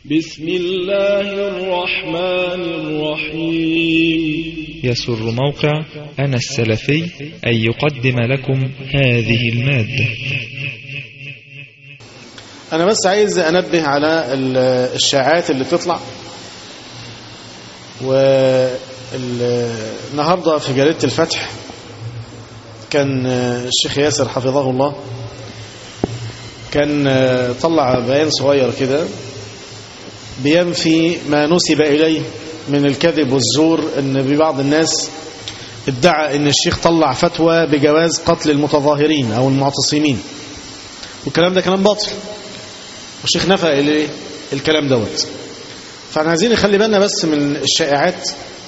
بسم الله الرحمن الرحيم يسر موقع أنا السلفي أن يقدم لكم هذه المادة أنا بس عايز أنبه على ال- الشائعات اللي بتطلع والنهاردة في جريدة الفتح كان الشيخ ياسر حفظه الله كان طلع بيان صغير كده بينفي ما نسب إليه من الكذب والزور أن ببعض الناس ادعى أن الشيخ طلع فتوى بجواز قتل المتظاهرين أو المعتصمين والكلام ده كلام باطل والشيخ نفى إليه الكلام دوت فاحنا عايزين نخلي بالنا بس من الشائعات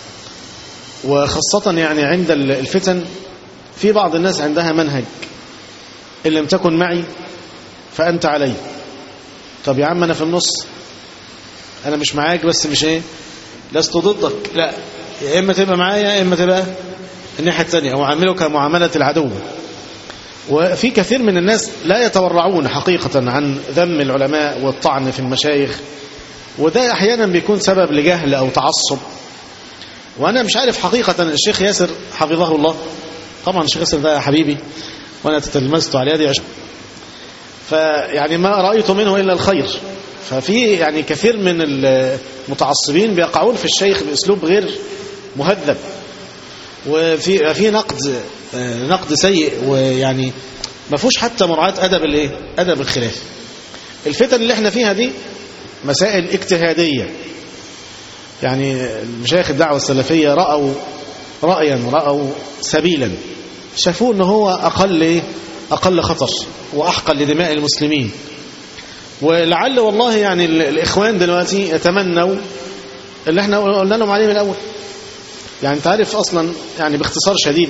وخاصة يعني عند الفتن في بعض الناس عندها منهج إن لم تكن معي فأنت علي طب يا عم أنا في النص أنا مش معاك بس مش إيه لست ضدك لا يا إما تبقى معايا يا إما تبقى الناحية الثانية وعاملك معاملة العدو وفي كثير من الناس لا يتورعون حقيقة عن ذم العلماء والطعن في المشايخ وده أحيانا بيكون سبب لجهل أو تعصب وأنا مش عارف حقيقة الشيخ ياسر حفظه الله طبعا الشيخ ياسر ده حبيبي وأنا تتلمست على يدي عشان فيعني ما رأيت منه إلا الخير ففي يعني كثير من المتعصبين بيقعون في الشيخ بأسلوب غير مهذب وفي في نقد نقد سيء ويعني ما فيهوش حتى مراعاة أدب الايه أدب الخلاف الفتن اللي احنا فيها دي مسائل اجتهادية يعني مشايخ الدعوة السلفية رأوا رأيا رأوا سبيلا شافوه ان هو أقل إيه؟ أقل خطر وأحقل لدماء المسلمين ولعل والله يعني الإخوان دلوقتي يتمنوا اللي احنا قلنا لهم عليه من الأول يعني انت عارف أصلا يعني باختصار شديد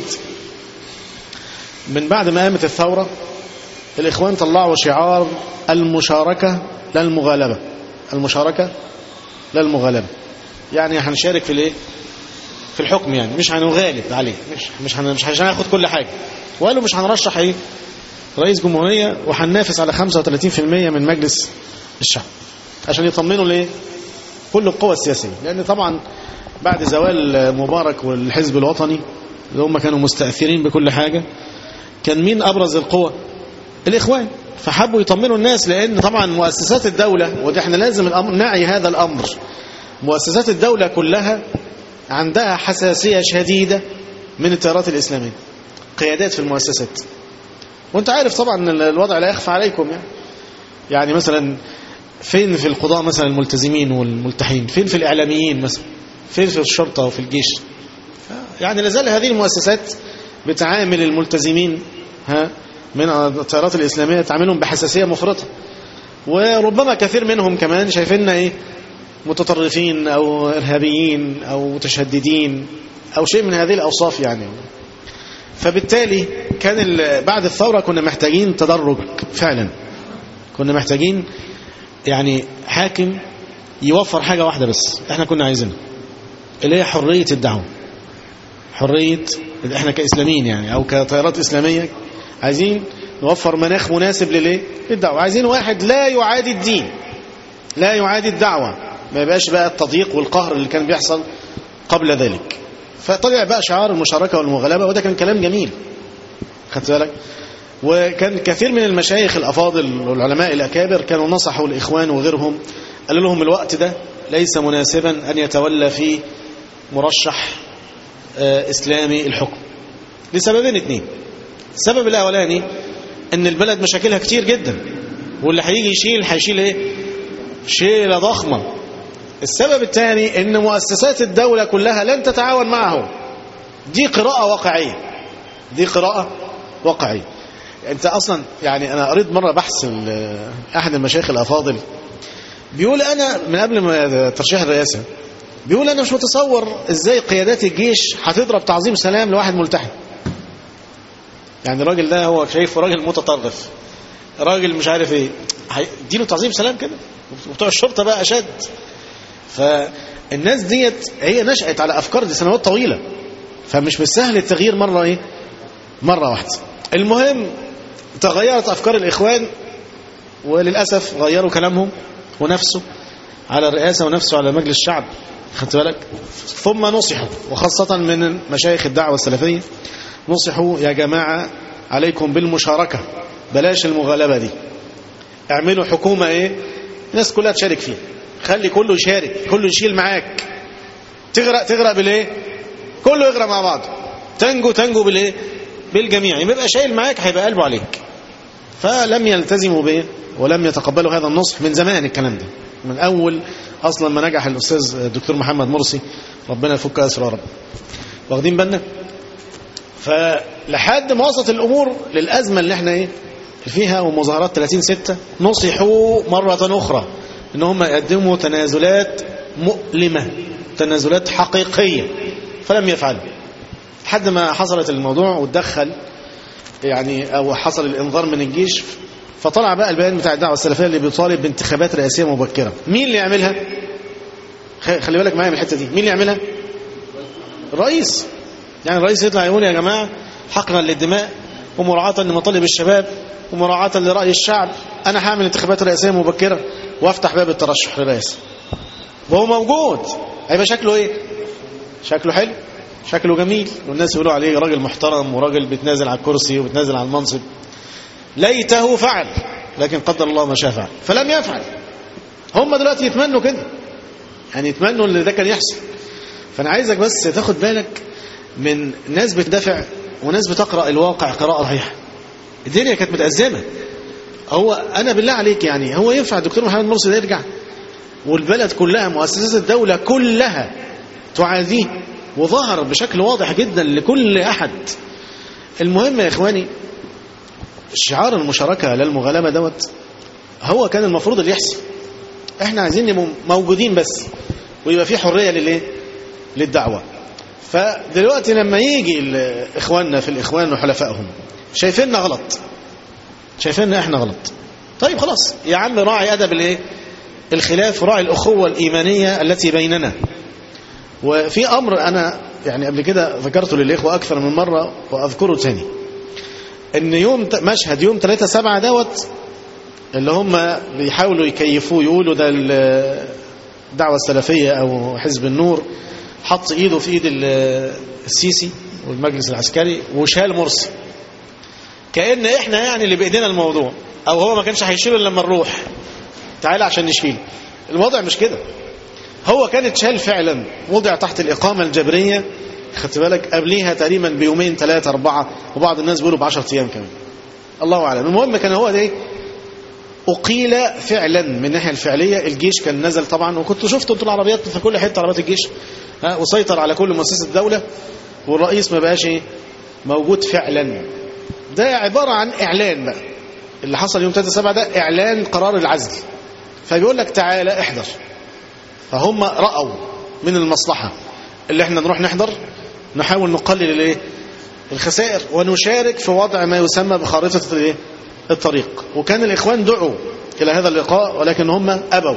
من بعد ما قامت الثورة الإخوان طلعوا شعار المشاركة لا المغالبة المشاركة لا المغالبة يعني هنشارك في الايه في الحكم يعني مش هنغالب عليه مش مش هن- مش هناخد كل حاجة وقالوا مش هنرشح ايه رئيس جمهورية وهننافس على 35% من مجلس الشعب عشان يطمنوا ليه كل القوى السياسية لأن طبعا بعد زوال مبارك والحزب الوطني اللي هم كانوا مستأثرين بكل حاجة كان مين أبرز القوى الإخوان فحبوا يطمنوا الناس لأن طبعا مؤسسات الدولة وده احنا لازم الأمر نعي هذا الأمر مؤسسات الدولة كلها عندها حساسية شديدة من التيارات الإسلامية قيادات في المؤسسات وانت عارف طبعا ان الوضع لا يخفى عليكم يعني يعني مثلا فين في القضاء مثلا الملتزمين والملتحين فين في الإعلاميين مثلا فين في الشرطة وفي الجيش يعني لازال هذه المؤسسات بتعامل الملتزمين ها من التيارات الإسلامية تعاملهم بحساسية مفرطة وربما كثير منهم كمان شايفيننا ايه متطرفين أو إرهابيين أو متشددين أو شيء من هذه الأوصاف يعني فبالتالي كان ال- بعد الثورة كنا محتاجين تدرج فعلا كنا محتاجين يعني حاكم يوفر حاجة واحدة بس احنا كنا عايزينها اللي هي حرية الدعوة حرية احنا كإسلاميين يعني أو كتيارات إسلامية عايزين نوفر مناخ مناسب لليه للدعوة عايزين واحد لا يعادي الدين لا يعادي الدعوة ما يبقاش بقى التضييق والقهر اللي كان بيحصل قبل ذلك فطلع بقى شعار المشاركة والمغالبة وده كان كلام جميل خدت بالك وكان كثير من المشايخ الأفاضل والعلماء الأكابر كانوا نصحوا الإخوان وغيرهم قالوا لهم الوقت ده ليس مناسبا أن يتولى فيه مرشح آه، إسلامي الحكم لسببين اتنين السبب الأولاني أن البلد مشاكلها كتير جدا واللي هيجي يشيل هيشيل إيه شيلة ضخمة السبب الثاني أن مؤسسات الدولة كلها لن تتعاون معه دي قراءة واقعية دي قراءة واقعية انت اصلا يعني انا قريت مره بحث ال- احد المشايخ الافاضل بيقول انا من قبل ما ترشيح الرئاسه بيقول انا مش متصور ازاي قيادات الجيش هتضرب تعظيم سلام لواحد ملتحي يعني الراجل ده هو شايفه راجل متطرف راجل مش عارف ايه هيديله تعظيم سلام كده وبتوع الشرطه بقى اشد فالناس ديت هي نشأت على افكار دي سنوات طويله فمش بالسهل التغيير مره ايه مره واحده المهم تغيرت افكار الاخوان وللاسف غيروا كلامهم ونفسه على الرئاسة ونفسه على مجلس الشعب خدت بالك ثم نصحوا وخاصة من مشايخ الدعوة السلفية نصحوا يا جماعة عليكم بالمشاركة بلاش المغالبة دي اعملوا حكومة ايه الناس كلها تشارك فيها خلي كله يشارك كله يشيل معاك تغرق تغرق بالايه كله يغرق مع بعض تنجو تنجو بالايه بالجميع يبقى شايل معاك هيبقى قلبه عليك فلم يلتزموا به ولم يتقبلوا هذا النصح من زمان الكلام ده من اول اصلا ما نجح الاستاذ الدكتور محمد مرسي ربنا يفك اسره رب واخدين بالنا فلحد ما وصلت الامور للازمه اللي احنا ايه فيها ومظاهرات 30 6 نصحوا مره اخرى ان هم يقدموا تنازلات مؤلمه تنازلات حقيقيه فلم يفعلوا لحد ما حصلت الموضوع وتدخل يعني او حصل الانذار من الجيش فطلع بقى البيان بتاع الدعوه السلفيه اللي بيطالب بانتخابات رئاسيه مبكره مين اللي يعملها خلي بالك معايا من الحته دي مين اللي يعملها الرئيس يعني الرئيس يطلع يقول يا جماعه حقنا للدماء ومراعاه لمطالب الشباب ومراعاه لراي الشعب انا هعمل انتخابات رئاسيه مبكره وافتح باب الترشح للرئاسه وهو موجود هيبقى شكله ايه شكله حلو شكله جميل والناس يقولوا عليه راجل محترم وراجل بيتنازل على الكرسي وبيتنازل على المنصب ليته فعل لكن قدر الله ما شاء فعل فلم يفعل هم دلوقتي يتمنوا كده يعني يتمنوا ان ده كان يحصل فانا عايزك بس تاخد بالك من ناس بتدافع وناس بتقرا الواقع قراءه صحيحه الدنيا كانت متأزمة هو انا بالله عليك يعني هو ينفع الدكتور محمد مرسي ده يرجع والبلد كلها مؤسسات الدولة كلها تعاديه وظهر بشكل واضح جدا لكل أحد المهم يا إخواني شعار المشاركة للمغالمة دوت هو كان المفروض اللي يحصل احنا عايزين نبقى موجودين بس ويبقى في حرية للايه للدعوة فدلوقتي لما يجي اخواننا في الاخوان وحلفائهم شايفيننا غلط شايفيننا احنا غلط طيب خلاص يا عم راعي ادب الايه الخلاف وراعي الاخوه الايمانيه التي بيننا وفي امر انا يعني قبل كده ذكرته للاخوه اكثر من مره واذكره تاني ان يوم مشهد يوم 3 7 دوت اللي هم بيحاولوا يكيفوه يقولوا ده الدعوه السلفيه او حزب النور حط ايده في ايد السيسي والمجلس العسكري وشال مرسي كأن احنا يعني اللي بايدينا الموضوع او هو ما كانش هيشيله لما نروح تعالى عشان نشيله الوضع مش كده هو كان اتشال فعلا وضع تحت الإقامة الجبرية خدت بالك قبليها تقريبا بيومين ثلاثة أربعة وبعض الناس بيقولوا بعشرة أيام كمان الله أعلم المهم كان هو ده أقيل فعلا من الناحية الفعلية الجيش كان نزل طبعا وكنت شفت انتوا العربيات في كل حتة عربيات الجيش ها وسيطر على كل مؤسسة الدولة والرئيس ما بقاش ايه موجود فعلا ده عبارة عن إعلان بقى اللي حصل يوم 3 7 ده إعلان قرار العزل فبيقول لك تعالى احضر فهم رأوا من المصلحة اللي احنا نروح نحضر نحاول نقلل الايه الخسائر ونشارك في وضع ما يسمى بخارطة الايه الطريق وكان الإخوان دعوا إلى هذا اللقاء ولكن هم أبوا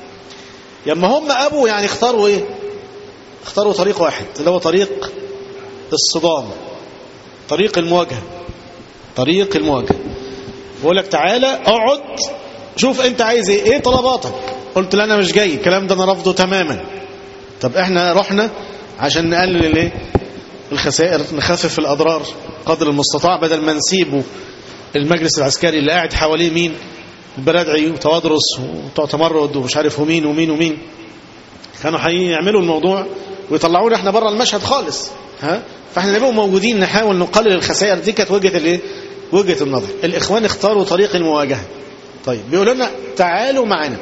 لما هم أبوا يعني اختاروا ايه اختاروا طريق واحد اللي هو طريق الصدام طريق المواجهة طريق المواجهة بقول لك تعالى اقعد شوف انت عايز ايه ايه طلباتك قلت لا انا مش جاي الكلام ده انا رافضه تماما طب احنا رحنا عشان نقلل الايه الخسائر نخفف الاضرار قدر المستطاع بدل ما نسيبه المجلس العسكري اللي قاعد حواليه مين البرادعي وتوادرس وبتوع تمرد ومش عارف ومين ومين ومين كانوا هيعملوا الموضوع ويطلعونا احنا بره المشهد خالص ها فاحنا نبقوا موجودين نحاول نقلل الخسائر دي كانت وجهه الايه وجهه النظر الاخوان اختاروا طريق المواجهه طيب بيقولوا لنا تعالوا معانا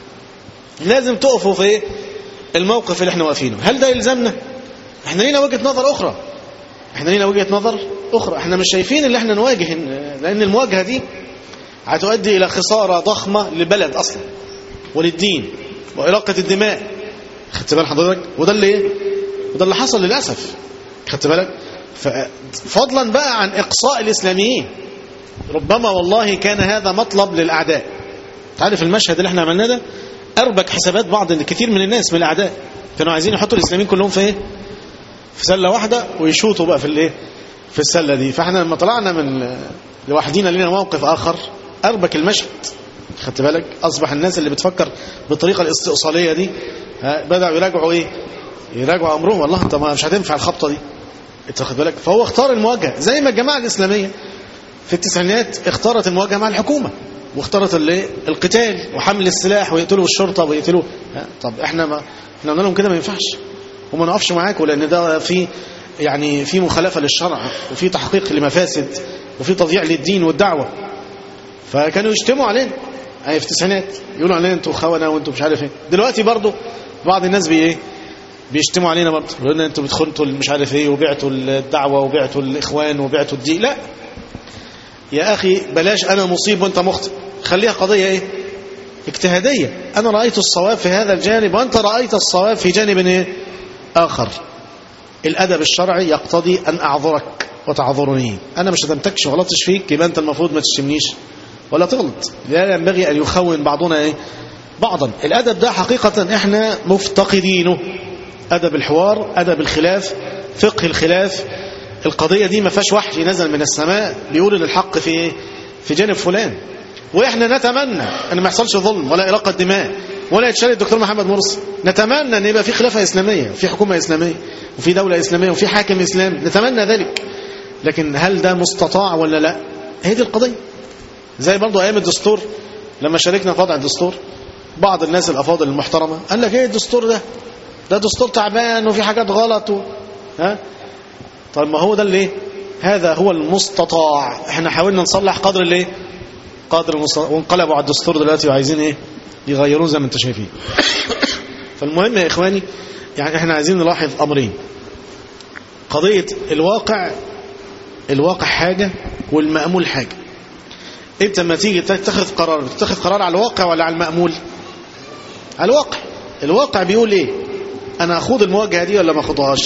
لازم تقفوا في ايه الموقف اللي احنا واقفينه هل ده يلزمنا احنا لينا وجهه نظر اخرى احنا لينا وجهه نظر اخرى احنا مش شايفين اللي احنا نواجه لان المواجهه دي هتؤدي الى خساره ضخمه للبلد اصلا وللدين واراقه الدماء خدت بال حضرتك وده اللي ايه وده اللي حصل للاسف خدت بالك فضلا بقى عن اقصاء الاسلاميين ربما والله كان هذا مطلب للاعداء تعرف المشهد اللي احنا عملناه ده اربك حسابات بعض كثير من الناس من الاعداء كانوا عايزين يحطوا الاسلاميين كلهم في ايه في سله واحده ويشوطوا بقى في الايه في السله دي فاحنا لما طلعنا من لوحدينا لنا موقف اخر اربك المشهد خدت بالك اصبح الناس اللي بتفكر بالطريقه الاستئصاليه دي ها بداوا يراجعوا ايه يراجعوا امرهم والله انت ما مش هتنفع الخبطه دي انت واخد بالك فهو اختار المواجهه زي ما الجماعه الاسلاميه في التسعينات اختارت المواجهه مع الحكومه واختارت الايه القتال وحمل السلاح ويقتلوا الشرطه ويقتلوا ها، طب احنا ما احنا قلنا لهم كده ما ينفعش وما نقفش معاكم لان ده في يعني في مخالفه للشرع وفي تحقيق لمفاسد وفي تضييع للدين والدعوه فكانوا يشتموا علينا اي في التسعينات يقولوا علينا انتوا خونه وانتوا مش عارف ايه دلوقتي برضو بعض الناس بي ايه بيشتموا علينا برضه يقولوا لنا انتوا بتخنتوا مش عارف ايه وبعتوا الدعوه وبعتوا الاخوان وبعتوا الدين لا يا اخي بلاش انا مصيب وانت مخطئ خليها قضيه ايه اجتهاديه انا رايت الصواب في هذا الجانب وانت رايت الصواب في جانب ايه اخر الادب الشرعي يقتضي ان اعذرك وتعذرني انا مش شتمتكش وغلطتش فيك يبقى انت المفروض ما تشتمنيش ولا تغلط لا ينبغي ان يخون بعضنا ايه بعضا الادب ده حقيقه احنا مفتقدينه ادب الحوار ادب الخلاف فقه الخلاف القضيه دي ما فيهاش وحي نزل من السماء بيقول ان الحق في ايه في جانب فلان واحنا نتمنى ان ما يحصلش ظلم ولا اراقه دماء ولا يتشال الدكتور محمد مرسي نتمنى ان يبقى في خلافه اسلاميه في حكومه اسلاميه وفي دوله اسلاميه وفي حاكم اسلام نتمنى ذلك لكن هل ده مستطاع ولا لا هي دي القضيه زي برضه ايام الدستور لما شاركنا في وضع الدستور بعض الناس الافاضل المحترمه قال لك ايه الدستور ده ده دستور تعبان وفي حاجات غلط و... ها طيب ما هو ده اللي هذا هو المستطاع احنا حاولنا نصلح قدر الايه قدر المستطاع وانقلبوا على الدستور دلوقتي وعايزين ايه يغيروه زي ما انتم شايفين فالمهم يا اخواني يعني احنا عايزين نلاحظ امرين قضيه الواقع الواقع حاجه والمأمول حاجه انت لما تيجي تتخذ قرار بتتخذ قرار على الواقع ولا على المأمول على الواقع الواقع بيقول ايه انا اخوض المواجهه دي ولا ما اخوضهاش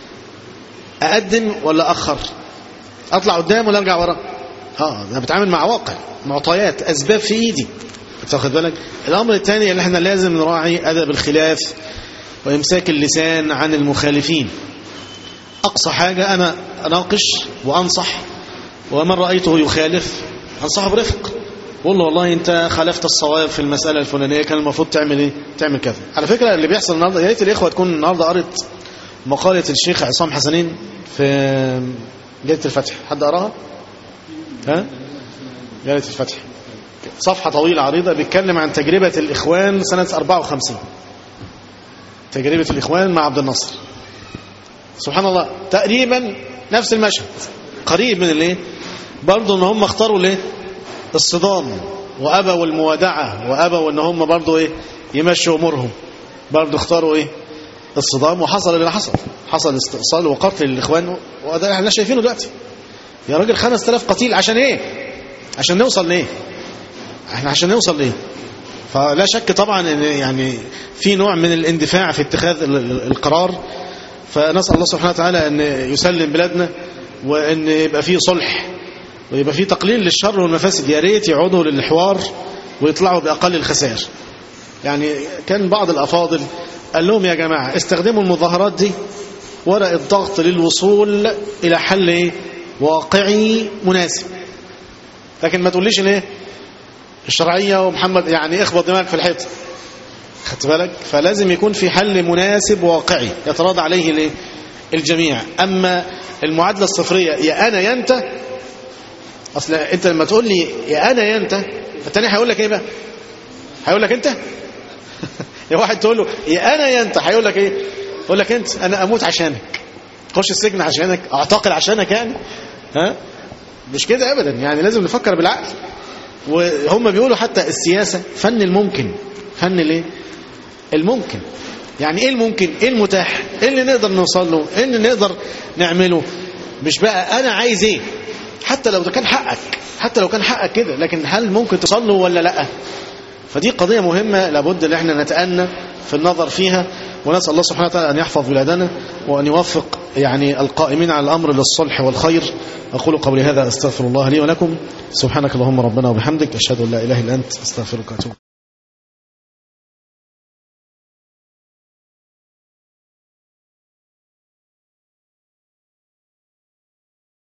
اقدم ولا اخر اطلع قدام ولا ارجع ورا اه انا بتعامل مع واقع معطيات اسباب في ايدي تاخد بالك الامر الثاني اللي احنا لازم نراعي ادب الخلاف وامساك اللسان عن المخالفين اقصى حاجه انا اناقش وانصح ومن رايته يخالف انصحه برفق والله والله انت خالفت الصواب في المساله الفلانيه كان المفروض تعمل ايه تعمل كذا على فكره اللي بيحصل النهارده يا ريت الاخوه تكون النهارده قرت مقاله الشيخ عصام حسنين في جريده الفتح حد قراها ها جريده الفتح صفحه طويله عريضه بيتكلم عن تجربه الاخوان سنه 54 تجربه الاخوان مع عبد الناصر سبحان الله تقريبا نفس المشهد قريب من الايه برضه ان هم اختاروا الايه الصدام وابوا الموادعه وابوا ان هم برضه ايه يمشوا امورهم برضه اختاروا ايه الصدام وحصل اللي حصل حصل استئصال وقتل الاخوان وده احنا شايفينه دلوقتي يا راجل 5000 قتيل عشان ايه عشان نوصل لايه احنا عشان نوصل لايه فلا شك طبعا ان يعني في نوع من الاندفاع في اتخاذ القرار فنسال الله سبحانه وتعالى ان يسلم بلادنا وان يبقى فيه صلح ويبقى فيه تقليل للشر والمفاسد يا ريت يقعدوا للحوار ويطلعوا باقل الخسائر يعني كان بعض الافاضل قال لهم يا جماعه استخدموا المظاهرات دي ورقه ضغط للوصول الى حل ايه واقعي مناسب لكن ما تقوليش الايه الشرعيه ومحمد يعني اخبط دماغك في الحيط خدت بالك فلازم يكون في حل مناسب واقعي يتراضى عليه الايه الجميع اما المعادله الصفريه يا انا يا انت اصل انت لما تقول لي يا انا يا انت الثاني هيقول لك ايه بقى هيقول لك انت يا واحد تقول له يا انا يا انت هيقول لك ايه يقول لك انت انا اموت عشانك اخش السجن عشانك اعتقل عشانك يعني ها مش كده ابدا يعني لازم نفكر بالعقل وهم بيقولوا حتى السياسه فن الممكن فن الايه الممكن يعني ايه الممكن ايه المتاح ايه اللي نقدر نوصل له ايه اللي نقدر نعمله مش بقى انا عايز ايه حتى لو ده كان حقك حتى لو كان حقك كده لكن هل ممكن تصل له ولا لا فدي قضية مهمة لابد ان احنا نتأنى في النظر فيها ونسأل الله سبحانه وتعالى أن يحفظ بلادنا وأن يوفق يعني القائمين على الأمر للصلح والخير أقول قولي هذا أستغفر الله لي ولكم سبحانك اللهم ربنا وبحمدك أشهد أن لا إله إلا أنت أستغفرك وأتوب